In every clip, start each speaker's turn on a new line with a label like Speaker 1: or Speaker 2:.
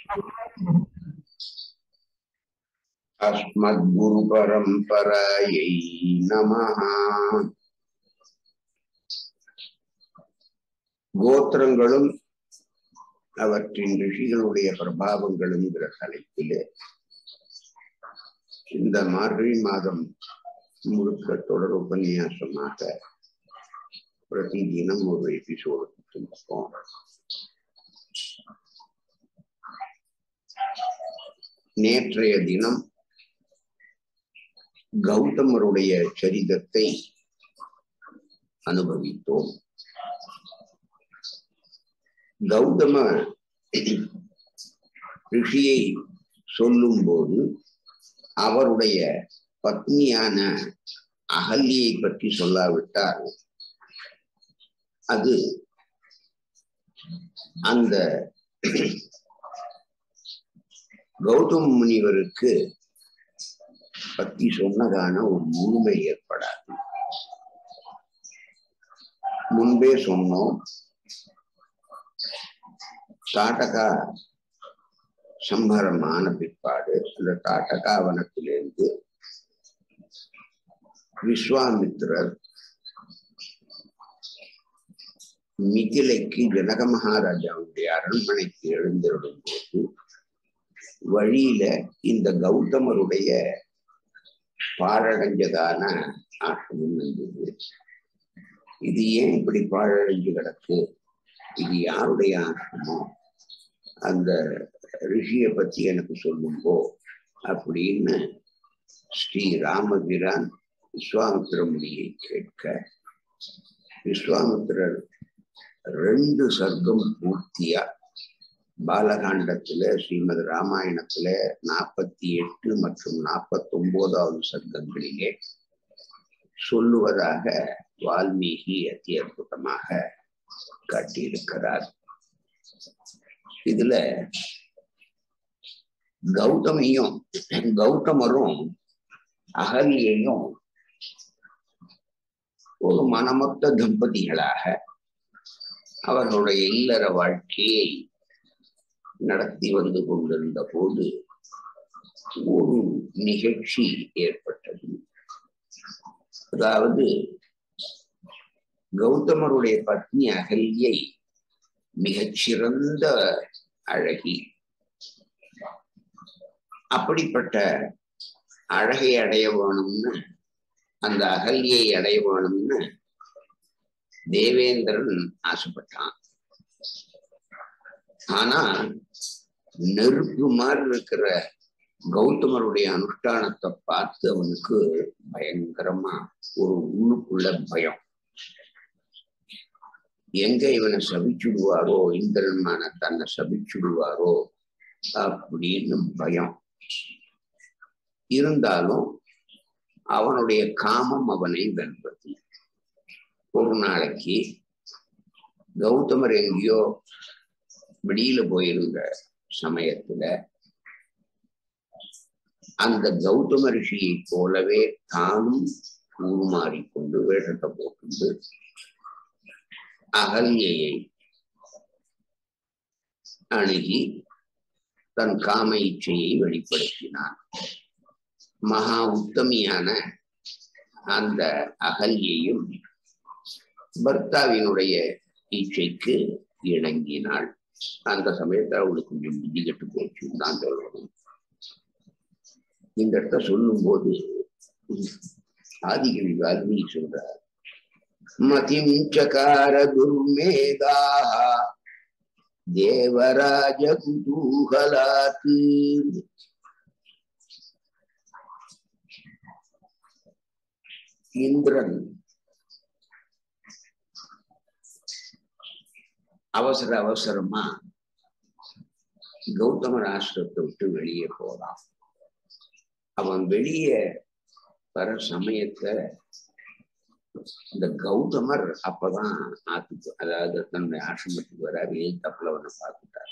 Speaker 1: अस्मद्गुरुपरम्परायै नमः கோத்திரங்களும் அவற்றின் ரிஷிகளுடைய பிரபாவங்களுங்கிற தலைப்பிலே இந்த மார்கழி மாதம் முழுக்க தொடர் உபன்யாசமாக பிரதி தினம் ஒரு எபிசோடு கொடுத்துருக்கோம் நேற்றைய தினம் கௌதமருடைய சரிதத்தை அனுபவித்தோம் கௌதம ரிஷியை சொல்லும்போது அவருடைய பத்னியான அகல்யை பற்றி சொல்லாவிட்டால் அது அந்த கௌதம முனிவருக்கு பத்தி சொன்னதான ஒரு முழுமை ஏற்படாது முன்பே சொன்னோம் தாட்டகா சம்பரமான பிற்பாடு அந்த தாட்டகா வனத்திலிருந்து விஸ்வாமித்திரர் மிதிலைக்கு ஜனக மகாராஜாவுடைய அரண்மனைக்கு எழுந்திருடும் போது வழியில இந்த கௌதமருடைய பாழடைஞ்சதான ஆசிரமம் இருந்தது இது ஏன் இப்படி பாழடைஞ்சு கிடக்கு இது யாருடைய ஆசிரமம் அந்த ரிஷியை பத்தி எனக்கு சொல்லுங்கோ அப்படின்னு ஸ்ரீ ராமபிரான் விஸ்வாமித்திர முனியை கேட்க விஸ்வாமித்திரர் ரெண்டு சர்க்கம் பூர்த்தியா பாலகாண்டத்துல ஸ்ரீமத் ராமாயணத்துல நாற்பத்தி எட்டு மற்றும் நாற்பத்தி ஒன்பதாவது சர்க்கங்களிலே சொல்லுவதாக வால்மீகி அதி அற்புதமாக காட்டியிருக்கிறார் இதுல கௌதமையும் கௌதமரும் அகலியையும் ஒரு மனமொத்த தம்பதிகளாக அவர்களுடைய இல்லற வாழ்க்கையை நடத்தி வந்து கொண்டிருந்த போது ஒரு நிகழ்ச்சி ஏற்பட்டது அதாவது கௌதமருடைய பத்னி அகல்யை மிகச்சிறந்த அழகி அப்படிப்பட்ட அழகை அடைய வேணும்னு அந்த அகல்யை அடைய வேணும்னு தேவேந்திரன் ஆசைப்பட்டான் ஆனா நெருப்பு மாதிரி இருக்கிற கௌதமருடைய அனுஷ்டானத்தை பார்த்து அவனுக்கு பயங்கரமா ஒரு உள்ளுக்குள்ள பயம் எங்க இவனை சபிச்சுடுவாரோ இந்திரன்மான தன்னை சபிச்சுடுவாரோ அப்படின்னு பயம் இருந்தாலும் அவனுடைய காமம் அவனை வெல்வது ஒரு நாளைக்கு கௌதமர் எங்கேயோ வெளியில போயிருந்த சமயத்துல அந்த கௌதம ரிஷியை போலவே தானும் உருமாறிக்கொண்டு வேஷத்தை போட்டு அகல்யை அணுகி தன் காம இச்சையை வெளிப்படுத்தினான் மகா உத்தமியான அந்த அகல்யையும் பர்த்தாவினுடைய இச்சைக்கு இணங்கினாள் அந்த சமயத்துல அவளுக்கு கொஞ்சம் புத்தி கெட்டு போச்சுன்னு தான் சொல்லணும் இந்த இடத்த சொல்லும் போது ஆதிகவி வால்மீகி சொல்றார் மதிம் சகார துர்மேதா தேவராஜ குதூகலாத்து இந்திரன் அவசர அவசரமா கௌதமர் ஆசிரத்தை விட்டு வெளியே போறான் அவன் வெளியே வர சமயத்தை இந்த கௌதமர் அப்பதான் ஆத்துக்கு அதாவது தன்னுடைய ஆசிரமத்துக்கு வர வேல் தப்புலவனை பார்த்துட்டார்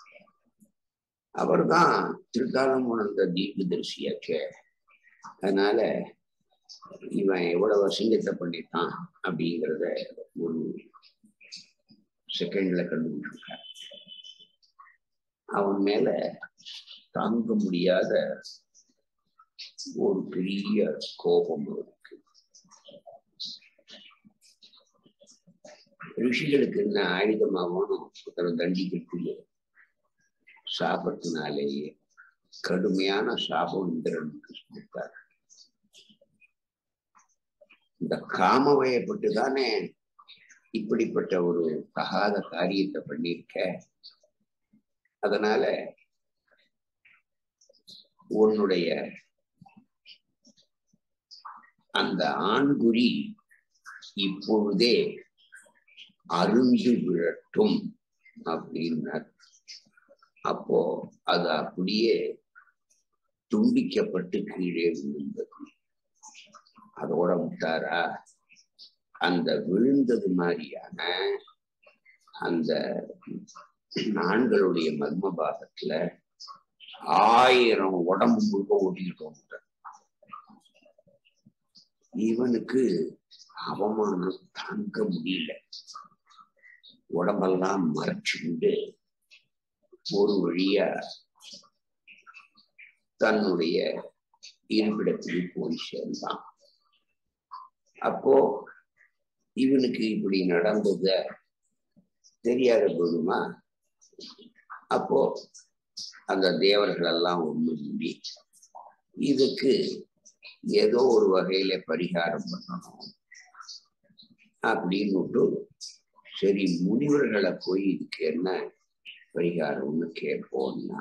Speaker 1: அவர் தான் திருக்காலம் உணர்ந்த தீர்க்கதரிசியாச்சே அதனால இவன் எவ்வளவு அசிங்கத்தை பண்ணிட்டான் அப்படிங்கிறத ஒரு செகண்ட்ல கண்டுபிடிச்சிருக்கார் அவன் மேல தாங்க முடியாத ஒரு பெரிய கோபம் இருக்கு ரிஷிகளுக்கு என்ன ஆயுதமாகணும் ஒருத்தரை தண்டிக்கக்கூடிய சாபத்தினாலேயே கடுமையான சாபம் இந்திரனுக்கு கொடுத்தார் இந்த காமவயப்பட்டு தானே இப்படிப்பட்ட ஒரு தகாத காரியத்தை பண்ணியிருக்க அதனால உன்னுடைய அந்த ஆண்குறி இப்பொழுதே அருந்து விழட்டும் அப்படின்னார் அப்போ அது அப்படியே துண்டிக்கப்பட்டு கீழே விழுந்தது அதோட விட்டாரா அந்த விழுந்தது மாதிரியான அந்த ஆண்களுடைய மர்ம பாகத்துல ஆயிரம் உடம்பு முழுக்க ஓட்டிக்கிட்டோம் இவனுக்கு அவமானம் தாங்க முடியல உடம்பெல்லாம் மறைச்சுண்டு ஒரு வழியா தன்னுடைய இருப்பிடத்தில் போய் சேர்ந்தான் அப்போ இவனுக்கு இப்படி நடந்தத தெரியாத போதுமா அப்போ அந்த தேவர்கள் எல்லாம் ஒண்ணு கூடி இதுக்கு ஏதோ ஒரு வகையில பரிகாரம் பண்ணணும் அப்படின்னு சரி முனிவர்களை போய் இதுக்கு என்ன பரிகாரம்னு கேட்போம்னா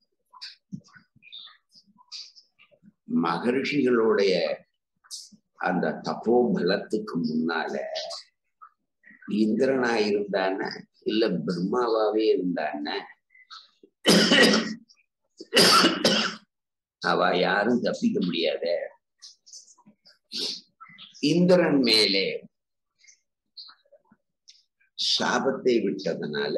Speaker 1: மகர்ஷிகளுடைய அந்த தப்போ பலத்துக்கு முன்னால இந்திரனா இருந்தான இல்ல பிரம்மாவாவே இருந்தான அவ யாரும் தப்பிக்க முடியாத இந்திரன் மேலே சாபத்தை விட்டதுனால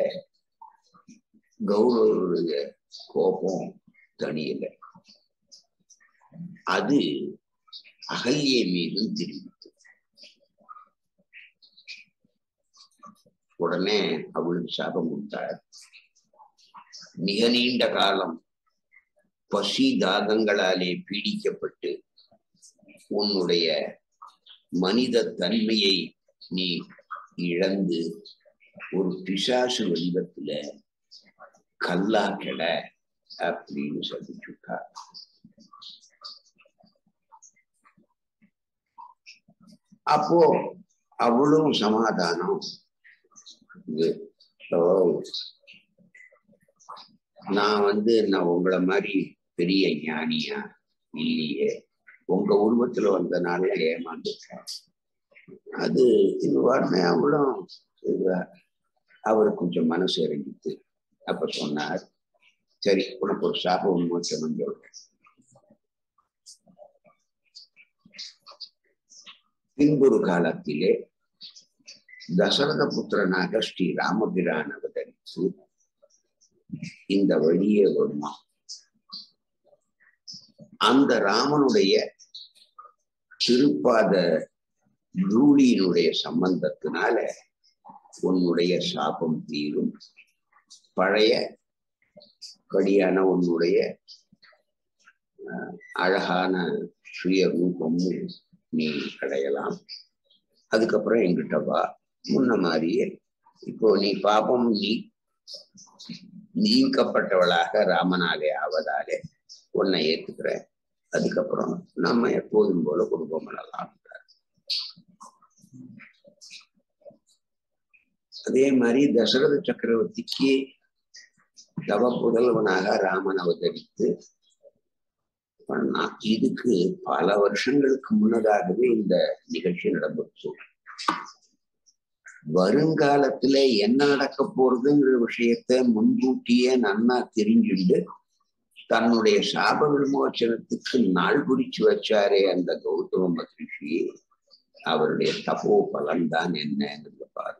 Speaker 1: கௌரவருடைய கோபம் தனியல அது அகல்யை மீதும் திரும்பிட்டு உடனே அவளுக்கு சாபம் கொடுத்தார் மிக நீண்ட காலம் பசி தாகங்களாலே பீடிக்கப்பட்டு உன்னுடைய மனித தன்மையை நீ இழந்து ஒரு பிசாசு வடிவத்துல கல்லா கெட அப்படின்னு சொல்லிச்சுட்டார் அப்போ அவ்வளவு சமாதானம் இது ஓ, நான் வந்து நான் உங்களை மாதிரி பெரிய ஞானியா இல்லையே உங்க உருவத்துல வந்தனால ஏமாந்துட்டேன் அது இது உடனே அவளும் இது அவர் கொஞ்சம் மனசு இறங்கிட்டு அப்ப சொன்னார் சரி உனக்கு ஒரு சாப உண்மோச்சனம் சொல்றேன் பின்பொரு காலத்திலே தசரத புத்திரனாக ஸ்ரீ ராமபிரான் அவதரித்து இந்த வழியே வருமா அந்த ராமனுடைய திருப்பாத தூளியினுடைய சம்பந்தத்தினால உன்னுடைய சாபம் தீரும் பழைய கடியான உன்னுடைய அஹ், அழகான சுய ரூபமும் நீ அடையலாம் அதுக்கப்புறம் எங்கிட்ட வா முன்ன மாதிரியே இப்போ நீ பாபம் நீ நீக்கப்பட்டவளாக ராமனாலே ஆவதாலே உன்னை ஏத்துக்கிறேன் அதுக்கப்புறம் நம்ம எப்போதும் போல குடும்பம் பண்ணலாம் அதே மாதிரி தசரத சக்கரவர்த்திக்கு தவ புதல்வனாக ராமன் அவதரித்து பண்ணான் இதுக்கு பல வருஷங்களுக்கு முன்னதாகவே இந்த நிகழ்ச்சி நடந்துச்சு வருங்காலத்துல என்ன நடக்க போறதுங்கிற விஷயத்த முன்கூட்டியே நன்னா தெரிஞ்சுண்டு தன்னுடைய சாப விமோச்சனத்துக்கு நாள் குறிச்சு வச்சாரே அந்த கௌதம மகரிஷி அவருடைய தபோ பலன்தான் என்னங்கிறத பாருங்க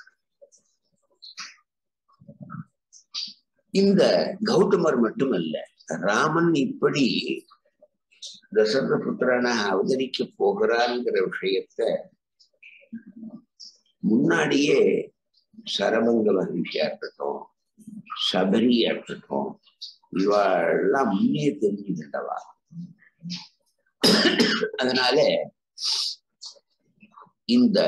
Speaker 1: இந்த கௌதமர் மட்டுமல்ல ராமன் இப்படி தசரத புத்திரனா அவதரிக்க போகிறான்ங்கிற விஷயத்த முன்னாடியே சரபங்க மகிழ்ச்சியா இருக்கட்டும் சபரி இருக்கட்டும் இவெல்லாம் முன்னே தெரிஞ்சுக்கிட்டவா அதனால இந்த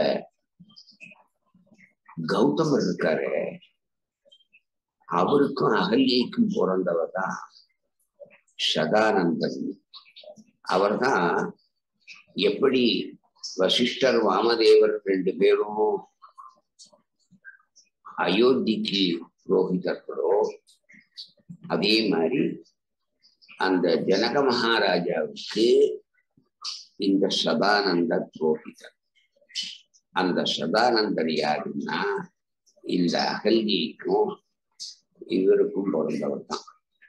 Speaker 1: கௌதமர் இருக்காரு அவருக்கும் அகல்யைக்கும் பிறந்தவர் தான் சதானந்தன் அவர்தான் எப்படி வசிஷ்டர் வாமதேவர் ரெண்டு பேரும் அயோத்திக்கு புரோகிதர்களோ அதே மாதிரி அந்த ஜனக மகாராஜாவுக்கு இந்த சதானந்த புரோகிதர் அந்த சதானந்தர் யாருன்னா இந்த அகல்யிக்கும் இவருக்கும் பிறந்தவர் தான்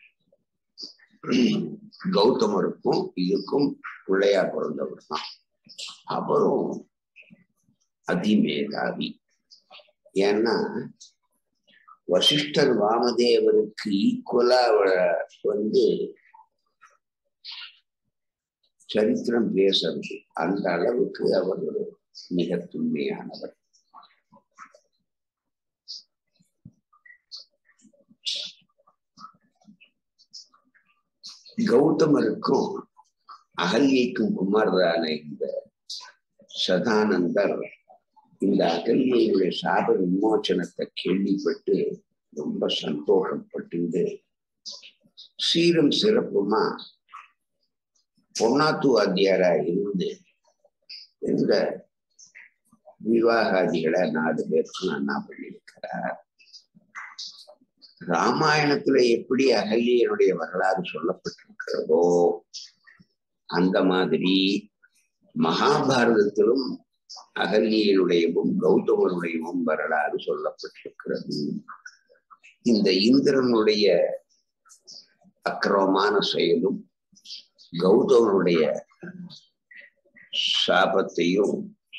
Speaker 1: கௌதமருக்கும் இதுக்கும் பிள்ளையார் பிறந்தவர் தான் அவரும் அதிமேதாவி ஏன்னா வசிஷ்டர் வாமதேவருக்கு ஈக்குவலா வந்து சரித்திரம் பேசுறது அந்த அளவுக்கு அவர் மிக துண்மையானவர் கௌதமருக்கும் அகல்யைக்கும் குமாரரான இந்த சதானந்தர் இந்த அகல்யையுடைய சாப விமோச்சனத்தை கேள்விப்பட்டு ரொம்ப சந்தோஷப்பட்டு சீரும் சிறப்புமா பொன்னாத்து வாத்தியாரா இருந்து இந்த விவாகாதிகளை நாலு பேருக்கும் அண்ணா பண்ணியிருக்கிறார் ராமாயணத்துல எப்படி அகல்யனுடைய வரலாறு சொல்லப்பட்டிருக்கிறதோ அந்த மாதிரி மகாபாரதத்திலும் அகல்யனுடையவும் கௌதமனுடையவும் வரலாறு சொல்லப்பட்டிருக்கிறது இந்த இந்திரனுடைய அக்கிரமமான செயலும் கௌதமனுடைய சாபத்தையும்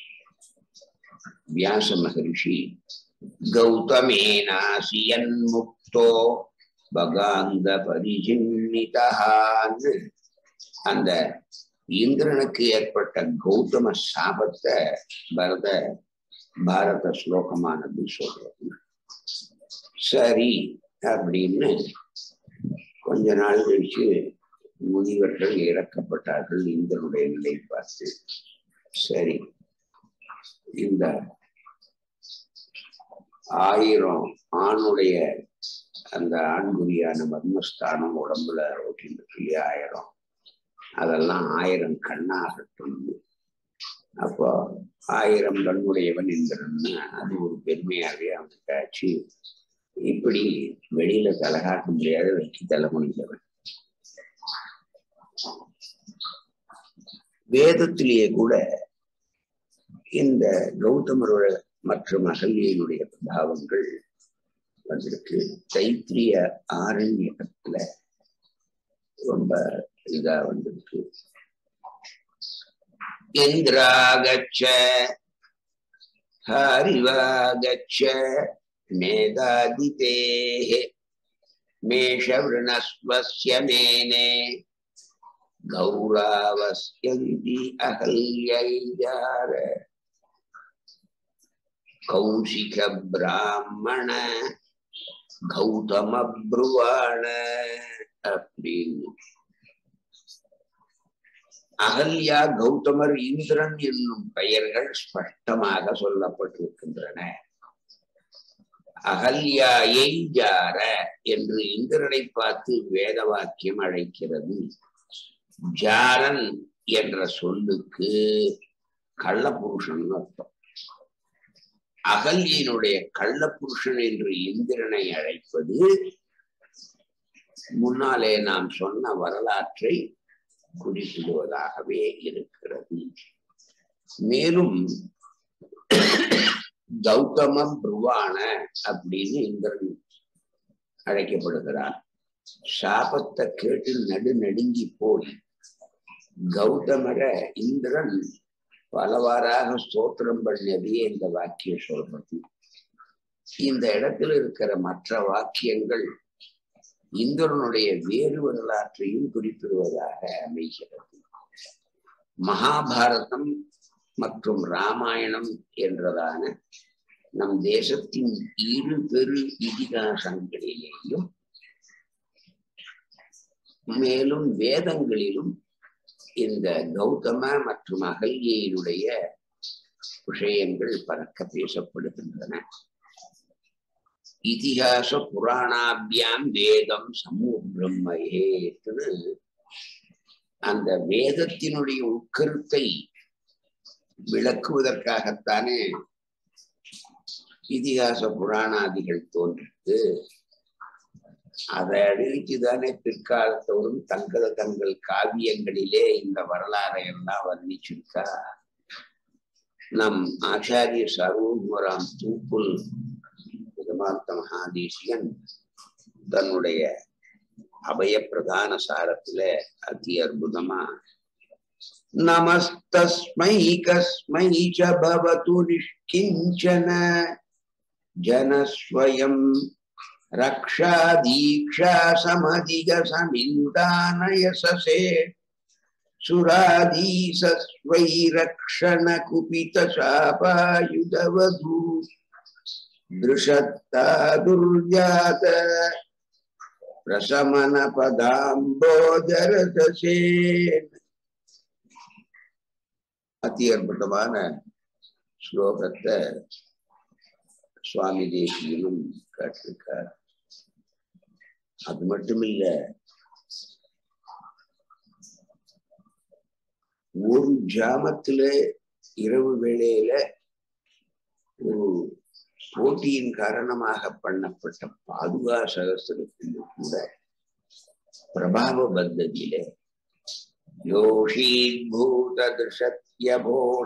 Speaker 1: வியாச மகரிஷி கௌதமேனாசியன் முக்தோ பகாந்த பரிஜின்னிதான்னு அந்த இந்திரனுக்கு ஏற்பட்ட கௌதம சாபத்தை பரத பாரத ஸ்லோகமானது சொல்றது சரி அப்படின்னு கொஞ்ச நாள் கழிச்சு முனிவர்கள் இறக்கப்பட்டார்கள் இந்திரனுடைய நிலை பார்த்து சரி இந்த ஆயிரம் ஆணுடைய அந்த ஆண்குறியான மர்மஸ்தானம் உடம்புல ஓட்டிட்டு ஆயிரம் அதெல்லாம் ஆயிரம் கண்ணாகட்டும் அப்போ ஆயிரம் கண்ணுடையவன் இந்திரன் அது ஒரு பெருமையாகவே அவனுக்கு ஆச்சு இப்படி வெளியில தலகாக்க முடியாத வைக்கி தலை முடிந்தவன் வேதத்திலேயே கூட இந்த கௌதமரோட மற்றும் அகல்யினுடைய பிரபாவங்கள் வந்திருக்கு தைத்திரிய ஆரண்யத்துல ரொம்ப இதா வந்திருக்கு இந்திராகச்ச ஹரிவாகச்ச மேதாதிதேः மேஷவிருணஸ்வஸ்ய மேனே கௌராவஸ்யந்தி அகல்யையார கௌசிக பிராமண கௌதம புருவாண அப்படின்னு அகல்யா கௌதமர் இந்திரன் என்னும் பெயர்கள் ஸ்பஷ்டமாக சொல்லப்பட்டிருக்கின்றன அகல்யா எய்ஜார என்று இந்திரனை பார்த்து வேத வாக்கியம் அழைக்கிறது ஜாரன் என்ற சொல்லுக்கு கள்ளப்புருஷன் அர்த்தம் அகல்யினுடைய கள்ளப்புருஷன் என்று இந்திரனை அழைப்பது முன்னாலே நாம் சொன்ன வரலாற்றை குறிப்பிடுவதாகவே இருக்கிறது மேலும் கௌதம புருவான அப்படின்னு இந்திரன் அழைக்கப்படுகிறார் சாபத்தை கேட்டு நடு நடுங்கி போய் கௌதமர இந்திரன் பலவாறாக ஸ்தோத்திரம் பண்ணதே இந்த வாக்கியம் சொல்றது இந்த இடத்துல இருக்கிற மற்ற வாக்கியங்கள் இந்திரனுடைய வேறு வரலாற்றையும் குறிப்பிடுவதாக அமைகிறது மகாபாரதம் மற்றும் ராமாயணம் என்றதான நம் தேசத்தின் இரு பெரு இதிகாசங்களிலேயும் மேலும் வேதங்களிலும் இந்த கௌதம மற்றும் அகல்யினுடைய விஷயங்கள் பறக்க பேசப்படுகின்றன இதிகாச புராணாபியாம் வேதம் சமூக பிரம்மையேன்னு அந்த வேதத்தினுடைய உட்கருத்தை விளக்குவதற்காகத்தானே இதிகாச புராணாதிகள் தோன்றிட்டு அதை அழிச்சுதானே பிற்காலத்தோடும் தங்கள் தங்கள் காவியங்களிலே இந்த வரலாறை எல்லாம் வர்ணிச்சிருக்கா நம் ஆச்சாரிய சர்வராம் தூப்புல் விதமார்த்த மகாதேசியன் தன்னுடைய அபய பிரதான சாரத்துல அதி அற்புதமா நமஸ்தஸ்மை கஸ்மை ச பவது நிஷ்கிஞ்சன ஜனஸ்வயம் ரக்ஷா தீக்ஷா சமதிக சமிந்தானயசசே சுராதீசஸ்வை ரக்ஷண குபித சாபாயுதவது திருஷத்தா துர்ஜாத பிரசமன பதாம்போதரசே அதி அற்புதமான ஸ்லோகத்தை சுவாமி தேசியனும் கேட்டிருக்கார் அது மட்டும் இல்ல ஒரு ஜாமத்துல இரவு வேளையில ஒரு போட்டியின் காரணமாக பண்ணப்பட்ட பாதுகா சகசரத்தில் கூட பிரபாவ பத்ததியிலே யோஷீத்பூத திருஷத்யபோட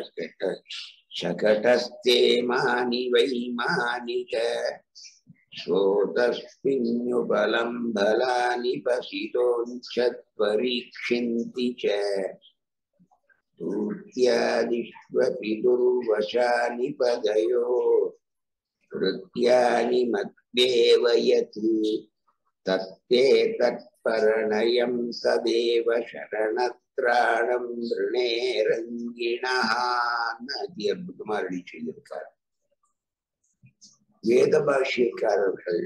Speaker 1: शकटस्ते मानि वै मानिक श्रोतस्मिन्युबलं बलानि पसितोञ्चत्परीक्षन्ति च तूत्यादिष्वपि दुर्वशानि पदयो कृत्यानि मद्देव यत् तत्ते तत्परणयं तदेव शरणत्राणं ரிணேரங்கிணான்னு அதி அற்புதமா ரெடி செய்திருக்கார் வேத பாஷ்யக்காரர்கள்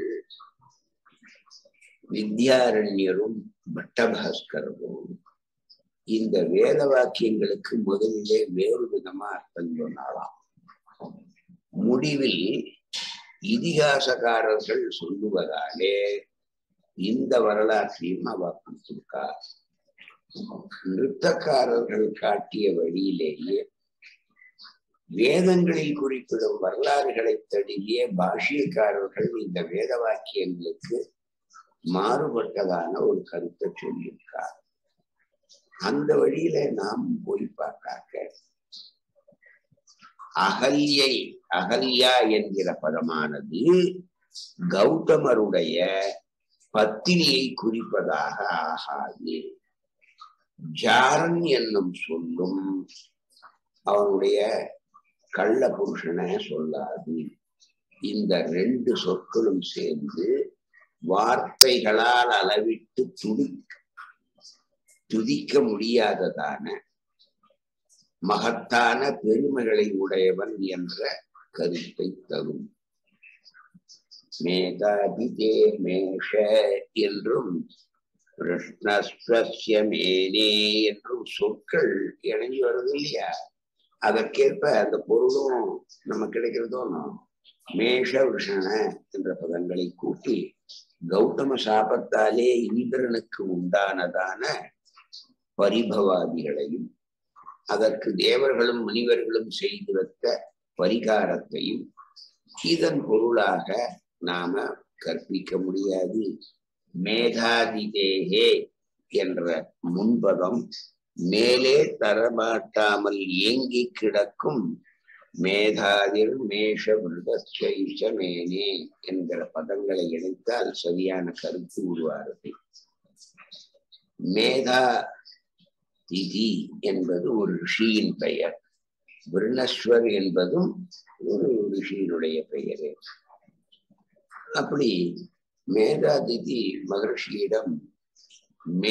Speaker 1: வித்யாரண்யரும் பட்டபாஸ்கரரும் இந்த வேத வாக்கியங்களுக்கு முதலிலே வேறு விதமா அர்த்தம் சொன்னாலாம் முடிவில் இதிகாசக்காரர்கள் சொல்லுவதாலே இந்த வரலாற்றையும் அவ கொடுத்திருக்கார் நிறுத்தக்காரர்கள் காட்டிய வழியிலேயே வேதங்களில் குறிப்பிடும் வரலாறுகளை தழுவிய பாஷ்யக்காரர்கள் இந்த வேத வாக்கியங்களுக்கு மாறுபட்டதான ஒரு கருத்தை சொல்லியிருக்கார் அந்த வழியில நாம் போய் பார்த்தாக்க அகல்யை அகல்யா என்கிற பதமானது கௌதமருடைய பத்தினியை குறிப்பதாக ஆகாது ஜாரன் என்னும் சொல்லும் அவனுடைய கள்ள புருஷனை சொல்லாது இந்த ரெண்டு சொற்களும் சேர்ந்து வார்த்தைகளால் அளவிட்டு துடி துதிக்க முடியாததான மகத்தான பெருமைகளை உடையவன் என்ற கருத்தை தரும் மேதாதிதே மேஷ என்றும் கிருஷ்ணஸ்வசிய மேனே என்றும் சொற்கள் இணைஞ்சு வருது இல்லையா அதற்கேற்ப அந்த பொருளும் நம்ம கிடைக்கிறதோனோ மேஷ விஷண என்ற பதங்களை கூட்டி கௌதம சாபத்தாலே இந்திரனுக்கு உண்டானதான பரிபவாதிகளையும் அதற்கு தேவர்களும் முனிவர்களும் செய்து வைத்த பரிகாரத்தையும் இதன் பொருளாக நாம கற்பிக்க முடியாது மேதாதிதேகே என்ற முன்பதம் மேலே தரமாட்டாமல் ஏங்கி கிடக்கும் மேதாதிர் மேஷ விருதச்ச மேனே என்கிற பதங்களை இணைத்தால் சரியான கருத்து உருவாகிறது மேதா திதி என்பது ஒரு ரிஷியின் பெயர் விருணஸ்வர் என்பதும் ஒரு ரிஷியினுடைய பெயரே அப்படி மேதாதிதி மகர்ஷியிடம்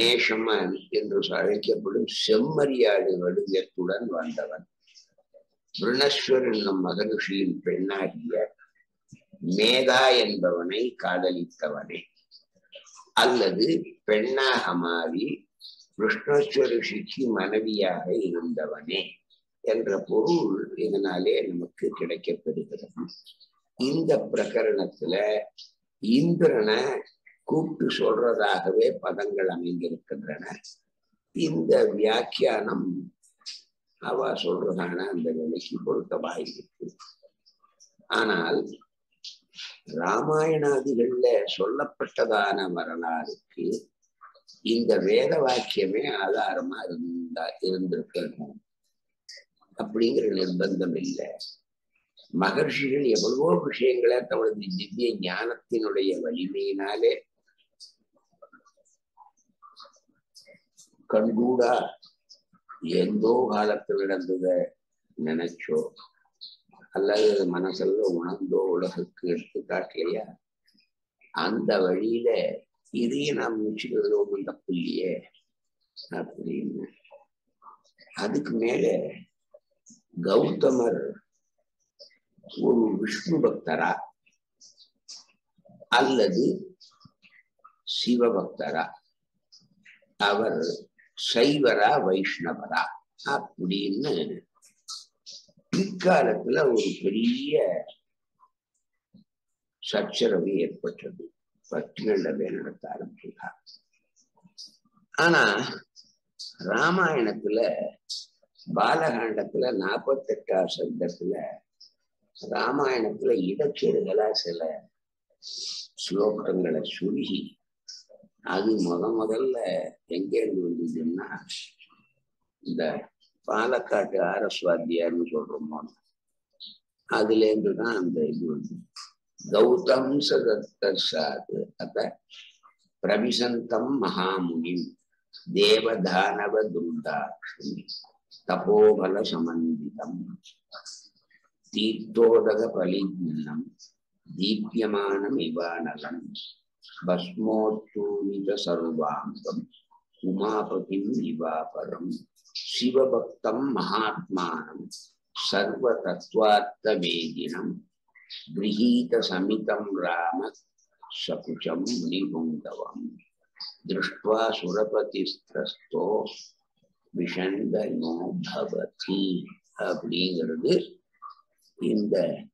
Speaker 1: மேஷமன் என்று அழைக்கப்படும் செம்மறியாடு வடிவத்துடன் வந்தவன் விருணஸ்வர் என்னும் மகனுஷியின் பெண்ணாகிய மேதா என்பவனை காதலித்தவனே அல்லது பெண்ணாக மாறி விஷ்ணஸ்வர ரிஷிக்கு மனைவியாக இருந்தவனே என்ற பொருள் இதனாலே நமக்கு கிடைக்கப்பெறுகிறது இந்த பிரகரணத்துல இந்திரனை கூப்பிட்டு சொல்றதாகவே பதங்கள் அமைந்திருக்கின்றன இந்த வியாக்கியானம் அவ சொல்றதான அந்த நிலைக்கு பொருத்தமாயிருக்கு ஆனால் ராமாயணாதிகள்ல சொல்லப்பட்டதான வரலாறுக்கு இந்த வேத வாக்கியமே ஆதாரமா இருந்தா இருந்திருக்கணும் அப்படிங்கிற நிர்பந்தம் இல்லை மகர்ஷிகள் எவ்வளவோ விஷயங்களை தங்களது திவ்ய ஞானத்தினுடைய வலிமையினாலே கண்கூடா எந்தோ காலத்தில் நடந்தத நினைச்சோ அல்லது மனசுல உணர்ந்தோ உலகுக்கு எடுத்து காட்டலையா அந்த வழியில இதையும் நாம் முச்சுக்கிறது ஒன்றும் தப்பு இல்லையே அப்படின்னு அதுக்கு மேல கௌதமர் ஒரு விஷ்ணு பக்தரா அல்லது சிவபக்தரா அவர் சைவரா வைஷ்ணவரா அப்படின்னு பிற்காலத்துல ஒரு பெரிய சச்சரவு ஏற்பட்டது பட்டினண்டவே நடத்த ஆரம்பிச்சார் ஆனா ராமாயணத்துல பாலகாண்டத்துல நாற்பத்தெட்டாம் சந்தத்துல ராமாயணத்துல இடச்சேடுகளா சில ஸ்லோகங்களை சுருகி அது முத முதல்ல எங்கேருந்து வந்ததுன்னா இந்த பாலக்காட்டு ஆரஸ்வாத்தியார்னு சொல்றோமோ அதுல இருந்து தான் அந்த இது வந்து கௌதம் சதத்தர்சாது அத பிரவிசந்தம் மகாமுனிம் தேவதானவ துர்தாட்சுமி தபோபல சமந்திதம் தீர்த்தோதக பலிஜ்னம் தீப்யமானம் இவானலம் பஸ்மோத்தூனித சர்வாங்கம் உமாபதிம் இவாபரம் சிவபக்தம் மகாத்மானம் சர்வ தத்துவார்த்த வேதினம் கிரகீத சமிதம் ராம சகுச்சம் முனிபுங்கவம் திருஷ்டுவா சுரபதிஸ்திரஸ்தோ விஷண்டனோ பவதி அப்படிங்கிறது இந்த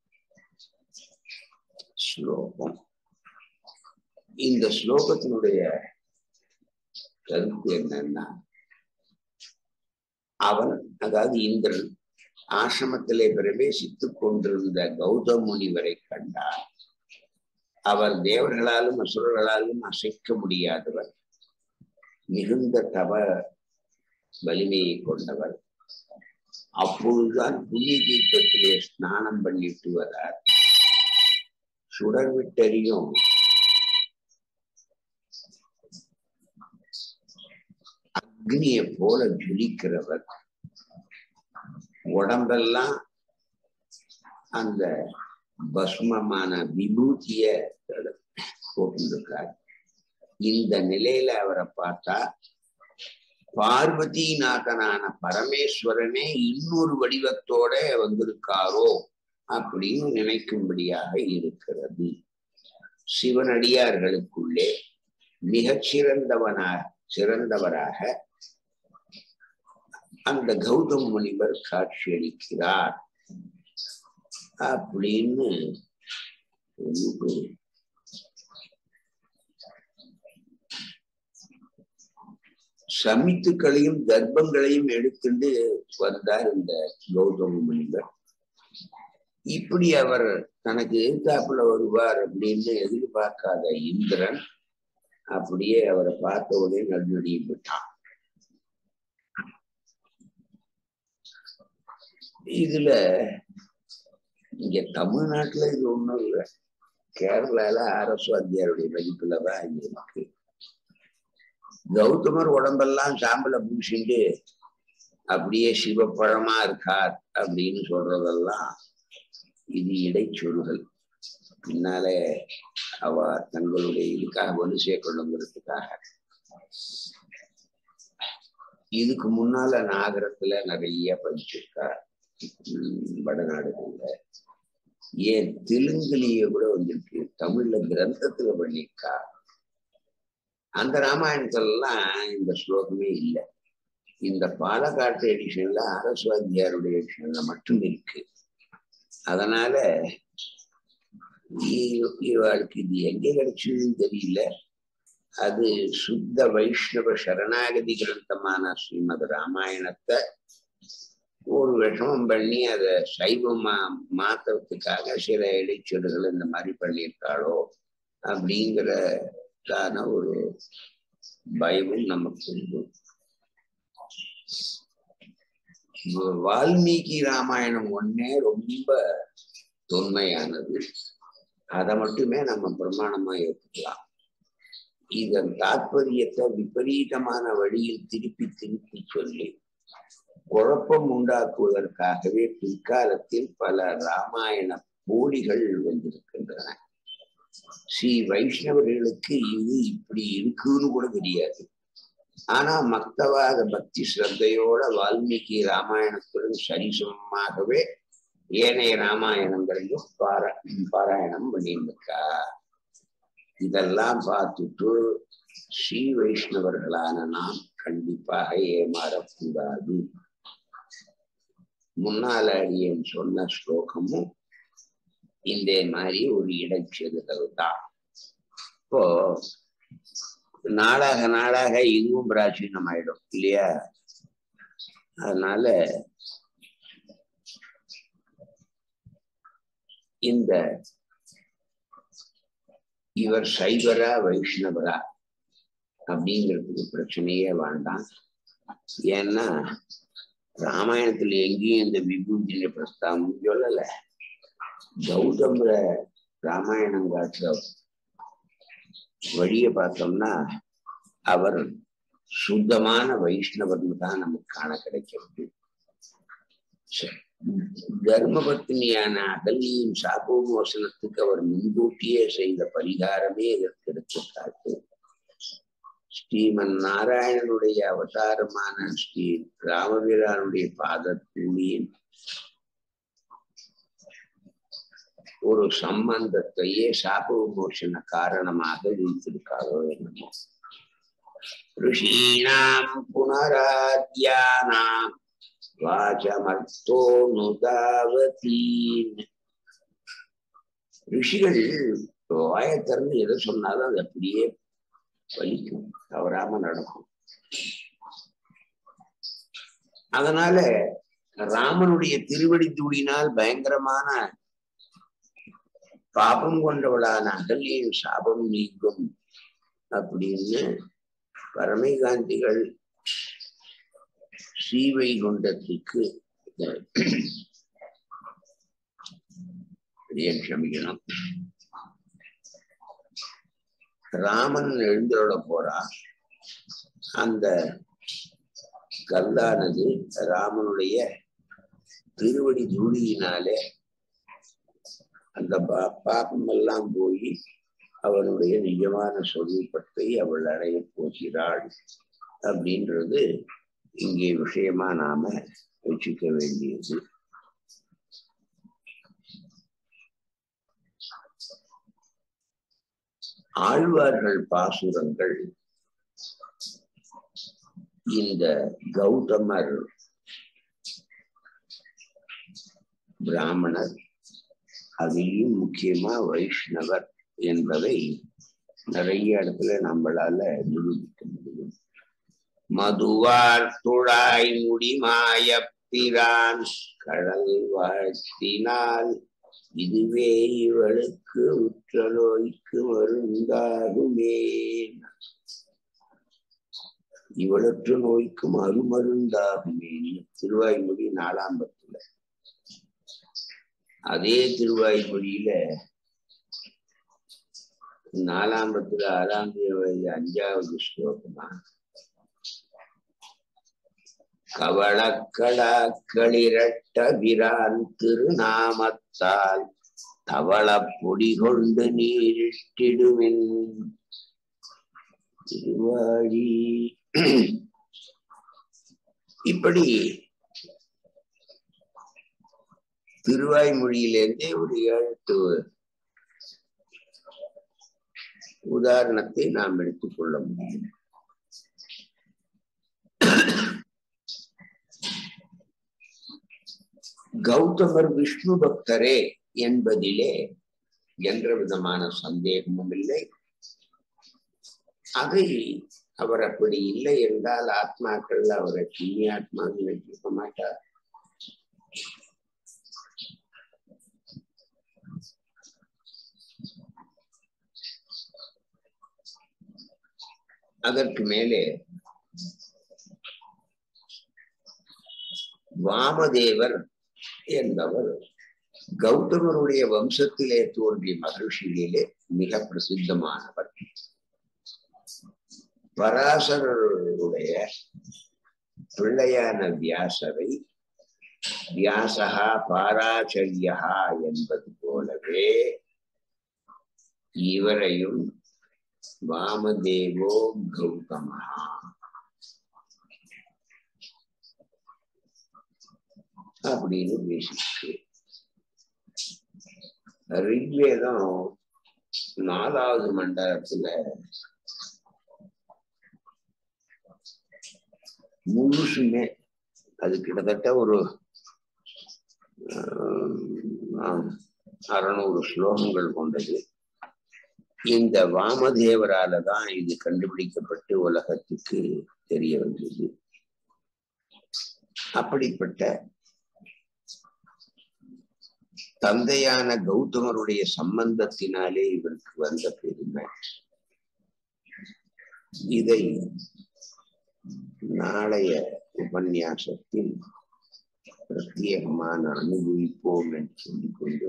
Speaker 1: ஸ்லோகம் இந்த ஸ்லோகத்தினுடைய கருத்து என்னன்னா அவன் அதாவது இந்திரன் ஆசிரமத்திலே பிரவேசித்துக் கொண்டிருந்த கௌதம முனிவரை கண்டார் அவர் தேவர்களாலும் அசுரர்களாலும் அசைக்க முடியாதவர் மிகுந்த தவ வலிமையை கொண்டவர் அப்பொழுதுதான் புதிய தீர்த்தத்திலே ஸ்நானம் பண்ணிட்டு வரார் சுடர் விட்டறியும் அக்னியை போல ஜொலிக்கிறவர் உடம்பெல்லாம் அந்த பஸ்மமான விபூதிய போட்டிருக்கார் இந்த நிலையில அவரை பார்த்தா பார்வதி நாதனான பரமேஸ்வரனே இன்னொரு வடிவத்தோட வந்திருக்காரோ அப்படின்னு நினைக்கும்படியாக இருக்கிறது சிவனடியார்களுக்குள்ளே மிகச் சிறந்தவனாக சிறந்தவராக அந்த கௌதம் முனிவர் காட்சியளிக்கிறார் அப்படின்னு சமித்துக்களையும் கர்ப்பங்களையும் எடுத்துட்டு வந்தார் இந்த கௌதம முனிவர் இப்படி அவர் தனக்கு எதிர்த்தாப்புல வருவார் அப்படின்னு எதிர்பார்க்காத இந்திரன் அப்படியே அவரை பார்த்த உடனே நடுநடியும் விட்டான் இதுல இங்க தமிழ்நாட்டுல இது ஒண்ணும் இல்லை கேரளால அரசு வாத்தியாருடைய மதிப்புலதான் இங்க இருக்கு கௌதமர் உடம்பெல்லாம் சாம்பலை பூசிட்டு அப்படியே சிவப்பழமா இருக்கார் அப்படின்னு சொல்றதெல்லாம் இது இடைச்சொல்கள் பின்னாலே அவ தங்களுடைய இதுக்காக வந்து சேர்க்கணுங்கிறதுக்காக இதுக்கு முன்னால நாகரத்துல நிறைய படிச்சிருக்கார் உம் வடநாடுகள்ல ஏன் தெலுங்குலயே கூட வந்திருக்கு தமிழ்ல கிரந்தத்துல பண்ணியிருக்கா அந்த ராமாயணத்துல எல்லாம் இந்த ஸ்லோகமே இல்லை இந்த பாலக்காட்டு எடிஷன்ல அரசுவாத்தியாருடைய எடிஷன்ல மட்டும் இருக்கு அதனால இ- இவாளுக்கு இது எங்க கிடைச்சதுன்னு தெரியல அது சுத்த வைஷ்ணவ சரணாகதி கிரந்தமான ஸ்ரீமத் ராமாயணத்தை ஒரு விஷமம் பண்ணி அதை சைவமா மாத்துறதுக்காக சில இடைச்சொல்கள் இந்த மாதிரி பண்ணியிருக்காளோ அப்படிங்கிறதான ஒரு பயமும் நமக்கு உண்டு வால்மீகி ராமாயணம் ஒன்னே ரொம்ப தொன்மையானது அதை மட்டுமே நம்ம பிரமாணமா ஏற்றுக்கலாம் இதன் தாற்பயத்தை விபரீதமான வழியில் திருப்பி திருப்பி சொல்லி குழப்பம் உண்டாக்குவதற்காகவே பிற்காலத்தில் பல ராமாயண போலிகள் வந்திருக்கின்றன ஸ்ரீ வைஷ்ணவர்களுக்கு இது இப்படி இருக்குன்னு கூட தெரியாது ஆனா மக்தவாத பக்தி ஸ்ரத்தையோட வால்மீகி ராமாயணத்துடன் சரிசமமாகவே ஏனைய ராமாயணங்களையும் பாரா பாராயணம் பண்ணியிருக்கா இதெல்லாம் பார்த்துட்டு ஸ்ரீ வைஷ்ணவர்களான நாம் கண்டிப்பாக ஏமாறக்கூடாது முன்னால அடியேன் சொன்ன ஸ்லோகமும் இந்த மாதிரி ஒரு இடைச்செருதல் தான் இப்போ நாளாக நாளாக இதுவும் பிராச்சீனம் ஆயிடும் இல்லையா அதனால இந்த இவர் சைவரா வைஷ்ணவரா அப்படிங்கிறதுக்கு பிரச்சனையே வேண்டாம் ஏன்னா ராமாயணத்துல எங்கேயும் இந்த விபூதின பிரஸ்தாபம் சொல்லல கௌதம ராமாயணம் காட்டுற வழிய பார்த்தோம்னா அவர் சுத்தமான வைஷ்ணவர்னு தான் நமக்கு காண கிடைக்கிறது சரி. தர்மபத்னியான அகல்யின் சாபோமோசனத்துக்கு அவர் முன்கூட்டியே செய்த பரிகாரமே இதற்கு எடுத்துக்காட்டு ஸ்ரீமன் நாராயணனுடைய அவதாரமான ஸ்ரீ ராமவீரானுடைய பாதத்தூளியின் ஒரு சம்பந்தத்தையே சாப விமோசன காரணமாக வைத்திருக்காரோ என்னமோ ரிஷீணாம் புனராத்யானாம் வாசமர்த்தோ நுதாவதீன் ரிஷிகள் வாயை திறந்து எதை சொன்னாலும் அது அப்படியே பலிக்கும் தவறாம நடக்கும் அதனால ராமனுடைய திருவடி தூளினால் பயங்கரமான பாபம் கொண்டவளான அகல்யின் சாபம் நீங்கும் அப்படின்னு பரமைகாந்திகள் ஸ்ரீவைகுண்டத்துக்கு ஏன் க்ஷமிக்கணும் ராமன் எழுந்தருள போறா அந்த கல்லானது ராமனுடைய திருவடி தூளியினாலே அந்த பா- பாபம் எல்லாம் போய் அவனுடைய நிஜமான சொரூபத்தை அவள் அடைய போகிறாள் அப்படின்றது இங்கே விஷயமா நாம வச்சுக்க வேண்டியது ஆழ்வார்கள் பாசுரங்கள் இந்த கௌதமர் பிராமணர் அதிலும் முக்கியமா வைஷ்ணவர் என்பதை நிறைய இடத்துல நம்மளால நிரூபிக்க முடியும் மதுவார் துழாய் முடிமாய பிரான் கடல் வாழ்த்தினால் இதுவே இவளுக்கு உற்ற நோய்க்கு மருந்தாகுமே இவளற்ற நோய்க்கும் அருமருந்தாகுமே திருவாய்மொழி நாலாம் பத்துல அதே திருவாய்மொழியில நாலாம் பத்துல ஆறாம் தேதி அஞ்சாவது ஸ்லோகமா கவளக்களாக்களிரட்ட விரான் திருநாமத்தால் தவள பொடி கொண்டு நீரிட்டிடுமின் திருவாழி இப்படி திருவாய்மொழியிலிருந்தே ஒரு ஏழு எட்டு உதாரணத்தை நாம் எடுத்துக்கொள்ள முடியும் கௌதமர் விஷ்ணு பக்தரே என்பதிலே என்ற விதமான சந்தேகமும் இல்லை அதை அவர் அப்படி இல்லை என்றால் ஆத்மாக்கள் அவரை புண்ணியாத்மான்னு நினைக்க மாட்டார் அதற்கு மேலே வாமதேவர் என்பவர் கௌதமருடைய வம்சத்திலே தோன்றிய மகர்ஷிகளிலே மிக பிரசித்தமானவர் பராசரருடைய பிள்ளையான வியாசரை வியாசகா பாராச்சரியா என்பது போலவே இவரையும் வாமதேவோ கௌதமஹா அப்படின்னு பேசிட்டு ரிக்வேதம் நாலாவது மண்டலத்துல முழுசுமே அது கிட்டத்தட்ட ஒரு அறுநூறு ஸ்லோகங்கள் கொண்டது இந்த வாமதேவரால தான் இது கண்டுபிடிக்கப்பட்டு உலகத்துக்கு தெரிய வந்தது அப்படிப்பட்ட தந்தையான கௌதமருடைய சம்பந்தத்தினாலே இவருக்கு வந்த பெருமை இதை நாளைய உபன்யாசத்தில் பிரத்யேகமான அனுபவிப்போம் என்று சொல்லிக்கொண்டு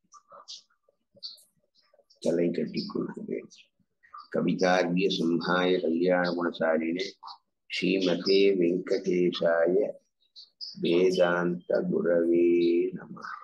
Speaker 1: தலை கட்டிக் கொள்கிறேன் கவிதார்கிய சிம்ஹாய கல்யாண குணசாலினே ஸ்ரீமதே வெங்கடேஷாய வேதாந்த குரவே நம